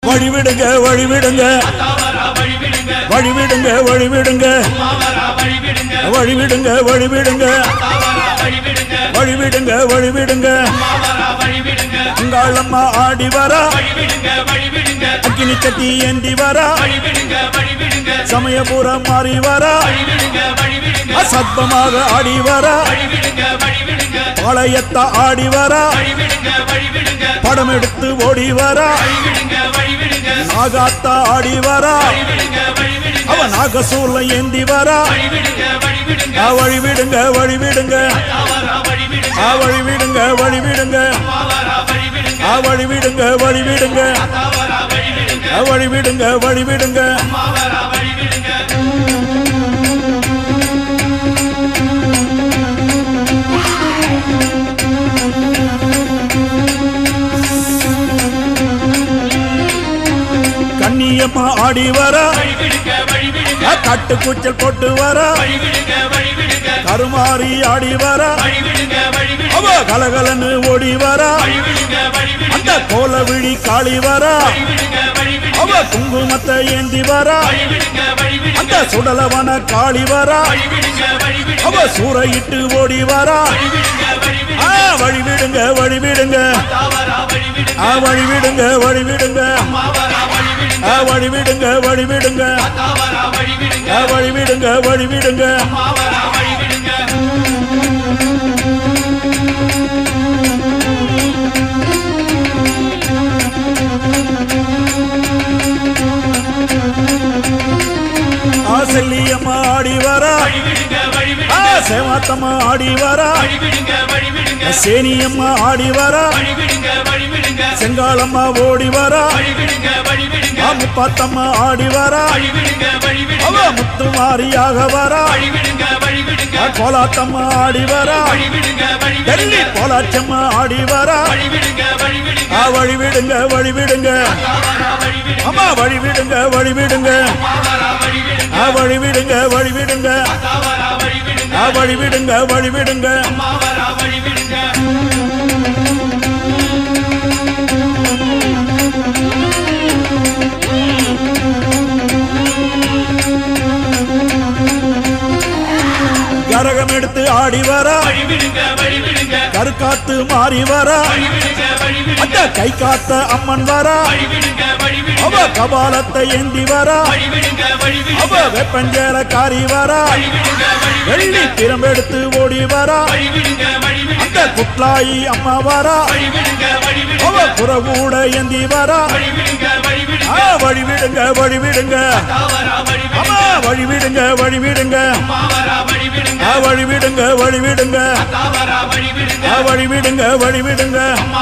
வழிவிடுங்க வழிவிடுங்க வழிவிடுங்க வழிவிடுங்க வழிவிடுங்க வழிவிடுங்க வழிவிடுங்க வழிவிடுங்க அங்காளம்மா ஆடி வரா அக்கினி சட்டி ஏந்தி வரா சமயபுரம் மாறி வரா அசத்தமாக ஆடி வரா பாளையத்த ஆடி வரா படம் எடுத்து ஓடி வரா நாகாத்தா ஆடி வரா அவ நாகசூர்ல ஏந்தி வரா ஆ, வழி விடுங்க வழி விடுங்க ஆ, வழி விடுங்க வழி விடுங்க ஆ, வழி விடுங்க வழி விடுங்க ஆ, வழி விடுங்க வழி விடுங்க கண்ணியம்மா ஆடி வரா ஆ, கட்டு கூச்சல் போட்டு வரா கருமாறி ஆடி வரா அவ கலகலன்னு ஓடி வரா அந்த கோல விழி காளி வரா அவ குங்குமத்தை ஏந்தி வரா அந்த சுடலவன காளி வரா அவ சூறையிட்டு ஓடி வரா ஆ, வழி விடுங்க வழி விடுங்க ஆ, வழி விடுங்க வழி விடுங்க ஆ, வழி விடுங்க வழி விடுங்க ஆ, வழி விடுங்க வழி விடுங்க ஆ, செல்லியம்மா ஆடி வரா ஆ, சேவாத்தம்மா ஆடி வரா சேனியம்மா ஆடி வரா செங்காலம்மா ஓடி வரா ஆ, முப்பாத்தம்மா ஆடி வரா அவ முத்து மாரியாக வரா ஆ, கோலாத்தம்மா ஆடி வரா டெல்லி கோலாச்சம்மா ஆடி வரா ஆ, வழி விடுங்க வழி விடுங்க அம்மா வழி விடுங்க வழி விடுங்க ஆ, வழி விடுங்க வழி விடுங்க ஆ, வழி விடுங்க வழி விடுங்க கரகம் எடுத்து ஆடி வரா கருக்காத்து மாறி வரா அந்த கை காத்த அம்மன் வரா அவ கபாலத்தை ஏந்தி வரா அவ வெப்பஞ்சேர காரி வரா வெள்ளி திறம்பெடுத்து ஓடி வரா அந்த குட்லாயி அம்மா வரா அவ புறகூட ஏந்தி வரா ஆ, வழி விடுங்க வழி விடுங்க அம்மா வழி விடுங்க வழி விடுங்க ஆ, வழி விடுங்க வழி விடுங்க ஆ, வழி விடுங்க வழி விடுங்க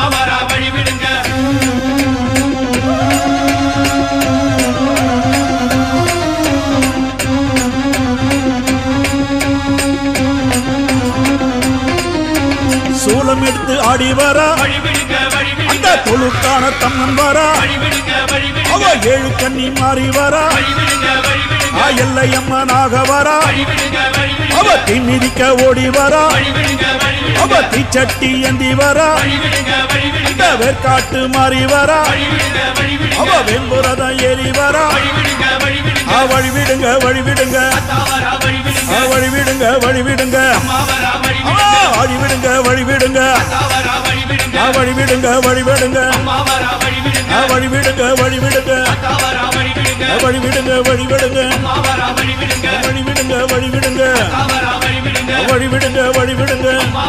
சூலம் எடுத்து ஆடி வரா அந்த தொழுக்கான தம்மன் வரா அவ ஏழு கண்ணி மாறி வரா ஆ எல்லையம்மனாக வரா அவ தீமிதிக்க ஓடி வரா அவ தீச்சட்டி ஏந்தி வரா இந்த வேர்க்காட்டு மாறி வரா அவ வெம்புரதம் ஏறி வரா ஆ வழி விடுங்க வழி விடுங்க ஆ வழி விடுங்க வழி விடுங்க ஆ வழி விடுங்க வழி விடுங்க ஆ வழி விடுங்க வழி விடுங்க ஆ வழி விடுங்க வழி விடுங்க ஆ வழி விடுங்க வழி விடுங்க ஆ வழி விடுங்க வழி விடுங்க ஆ வழி விடுங்க வழி விடுங்க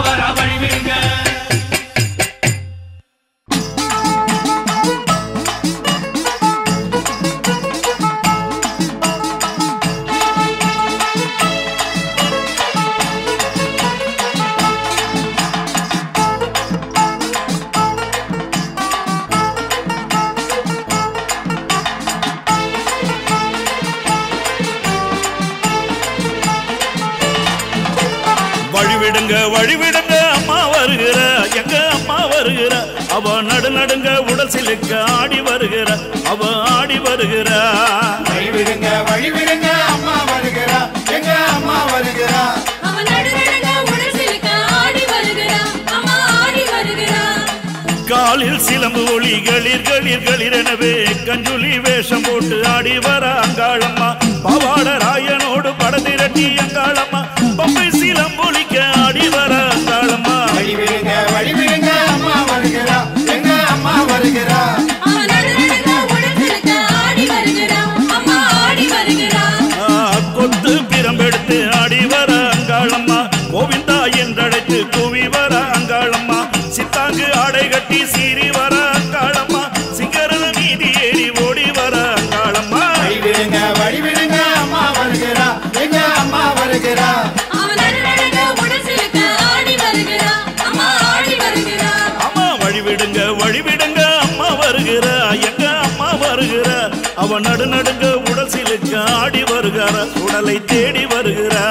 வழிவிடுங்க வழிவிடுங்க அம்மா வருகிற எங்க அம்மா வருகிற அவ நடு நடுங்க உடல் சிலுக்க ஆடி வருகிற அவ ஆடி வருகிற வழிவிடுங்க வழிவிடுங்க அம்மா வருகிறா எங்க அம்மா வருகிறா அவன் நடுநடுங்க உடல் சிலுக்க ஆடி வருகிறான் அம்மா ஆடி வருகிறான் காலில் சிலம்பு ஒளி கஞ்சுளி களிர் களிர் களிரெனவே கஞ்சுளி வேஷம் போட்டு ஆடி வர அங்காளம்மா பவாட ராயனோடு படதிரட்டி அங்காளம்மா பம்பை சீலம்பொலிக்க ஆடி வர அங்காளம்மா வழிவிடுங்க வழிவிடுங்க அம்மா வருகிறா எங்க அம்மா வருகிறா அவன் நடுநடுங்க உடச்சிருக்க ஆடி வருகிறான் அம்மா ஆடி வருகிறான் ஆ, கொத்து பிரம்பெடுத்து ஆடி வர அங்காளம்மா கோவிந்தா என்றழைத்து கூவி வர அங்காளம்மா சித்தாங்கு ஆடை கட்டி சீறி வர அங்காளம்மா சிங்கரன நீதி ஏறி ஓடி வர அங்காளம்மா வழிவிடுங்க வழிவிடுங்க அம்மா வருகிறா எங்க அம்மா வருகிறா அவன் நடுநடுங்க உடச்சிருக்க ஆடி வருகிறான் அம்மா ஆடி வருகிறான் அம்மா வழிவிடுங்க வழிவிடுங்க அம்மா வருகிறா எங்க அம்மா வருகிறா அவ நடு நடுங்க உடல் சிலுக்க ஆடி வருகிறார் உடலை தேடி வருகிறா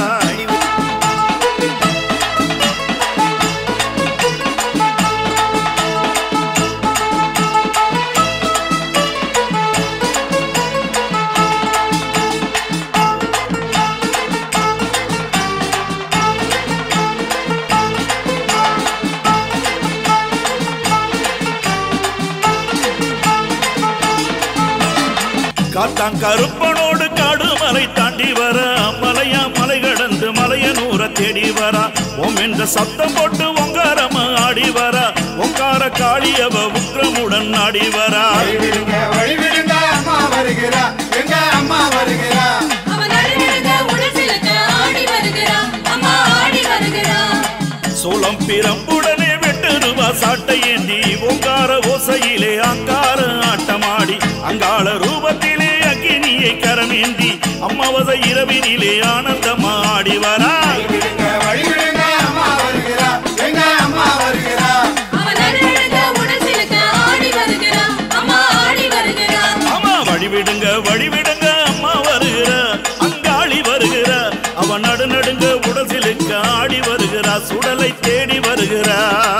காத்தான் கருப்பனோடு காடு மலை தாண்டி வர மலையா மலை கடந்து மலையனூர தேடி வர ஓம் என்ற சத்தம் போட்டு ஒங்காரம ஆடி வர ஒங்கார காளியவ உக்ரமுடன் ஆடி வரா வழிவிடுங்க வழிவிடுங்க அம்மா வருகிறா எங்க அம்மா வருகிறா அவன் நடுநடுங்க உடச்சிருக்க ஆடி வருகிறான் அம்மா ஆடி வருகிறான் சோளம் பிரம்புடனே வெட்டுருவா சாட்டை ஏந்தி ஓங்கார ஓசையிலே அங்கார ஆட்டமாடி அங்காள ரூபத்திலே அக்கினியை கரமேந்தி அம்மாவத இரவினிலே ஆனந்தமாடி வரா வழிவிடுங்க வழிவிடுங்க அம்மா வருகிறா எங்க அம்மா வருகிறா அவன் நடுநடுங்க உடச்சிருக்க ஆடி வருகிறான் அம்மா ஆடி வருகிறான் அம்மா வழிவிடுங்க வழிவிடுங்க அம்மா வருகிற அங்காளி வருகிற அவன் நடு நடுங்க உடசிலுக்க ஆடி வருகிறா சுடலை தேடி வருகிறா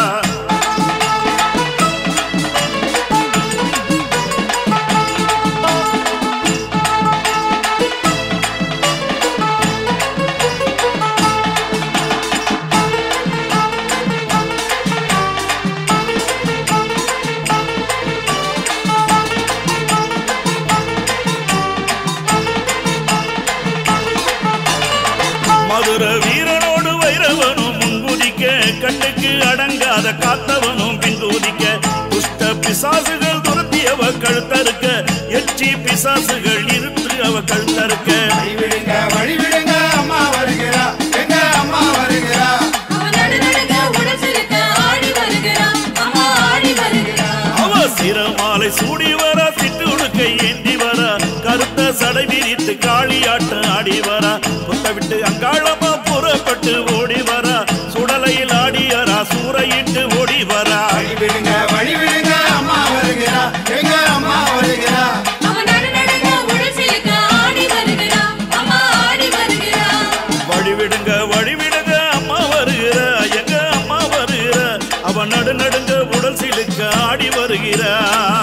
மதுர வீரனோடு வைரவனும் முன்குதிக்க கட்டுக்கு அடங்காத காத்தவனும் பின்குதிக்க துஷ்ட பிசாசுகள் துரத்தி அவ கழுத்தறுக்க எச்சி பிசாசுகள் இருத்து அவ கழுத்தறுக்க வழிவிடுங்க வழிவிடுங்க அம்மா வருகிறா எங்க அம்மா வருகிறா அவன் நடுநடுங்க உடச்சிருக்க ஆடி வருகிறான் அம்மா ஆடி வருகிறான் அவ சிரமாலை சூடி வர சிட்டுடுக்கை ஏந்தி வர கருத்த சடை விரித்து காளியாட்டம் ஆடி வர புத்த விட்டு அங்காளமா புறப்பட்டு ஓடி வர சுடலையில் ஆடியரா சூறையிட்டு ஓடி வரா வழிவிடுங்க வழிவிடுங்க அம்மா வருகிறா எங்க அம்மா வருகிறா அவன் நடுநடுங்க உடச்சிருக்க ஆடி வருகிறான் அம்மா ஆடி வருகிறான் வழிவிடுங்க வழிவிடுங்க அம்மா வருகிற எங்க அம்மா வருகிற அவ நடு நடுங்க உடல் சிலுக்க ஆடி வருகிறா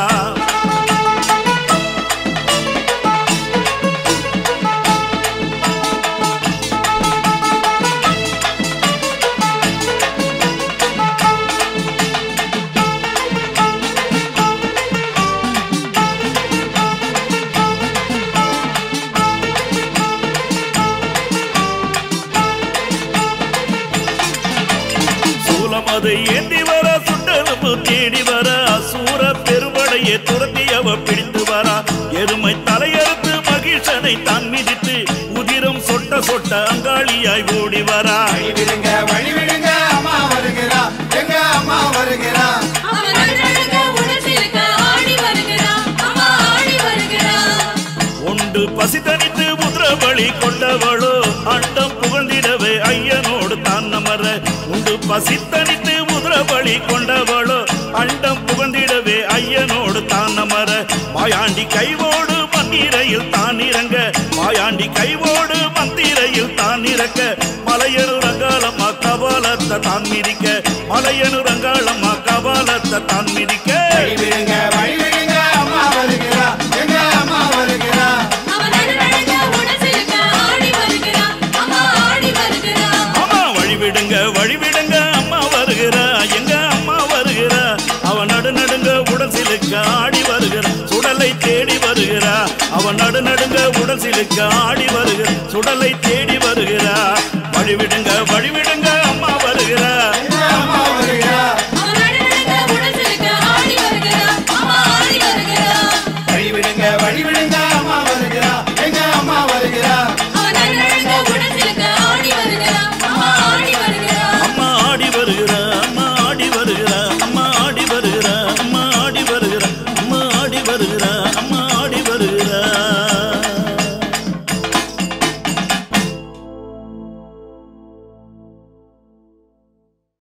சூலமது ஏந்தி வர சுட்டெலும்பு தேடி வர அசூர பெருவடையை துரத்தி அவ பிடித்து வரா எருமை தலையறுத்து மகிழ்ச்சனை தான் மிதித்து உதிரம் சொட்ட சொட்ட அங்காளியாய் ஓடி வரா வழிவிடுங்க வழிவிடுங்க அம்மா வருகிறா எங்க அம்மா வருகிறா அவன் நடுநடுங்க உடச்சிருக்க ஆடி வருகிறான் அம்மா ஆடி வருகிறான் உண்டு பசி தனித்து முதிர பலி கொண்டவளோ அண்டம் புகழ்ந்திடவே ஐயனோடு தான் நமர உண்டு பசி தனித்து முதிர பலி கொண்டவளோ அண்டம் புகழ்ந்திடவே ஐயனோடு தான் நமர மாயாண்டி கைவோடு மந்திரையில் தான் இறங்க மாயாண்டி கைவோடு மந்திரையில் தான் இறக்க மலையனு ரங்காளம்மா கபாலத்தை தான் மிதிக்க மலையனு ரங்காளம்மா கபாலத்தை தான் மிதிக்க வழிவிடுங்க வழிவிடுங்க அம்மா வருகிறா எங்க அம்மா வருகிறா அவன் நடுநடுங்க உடச்சிருக்க ஆடி வருகிறான் அம்மா ஆடி வருகிறான் அம்மா வழிவிடுங்க வழிவிடுங்க அம்மா வருகிறா எங்க அம்மா வருகிறா அவ நடு நடுங்க உடல் தேடி வருகிறா அவன் நடு நடுங்க உடல் சிலுக்க ஆடி வருகிற சுடலை தேடி வருகிறா வழிவிடுங்க வழிவிடுங்க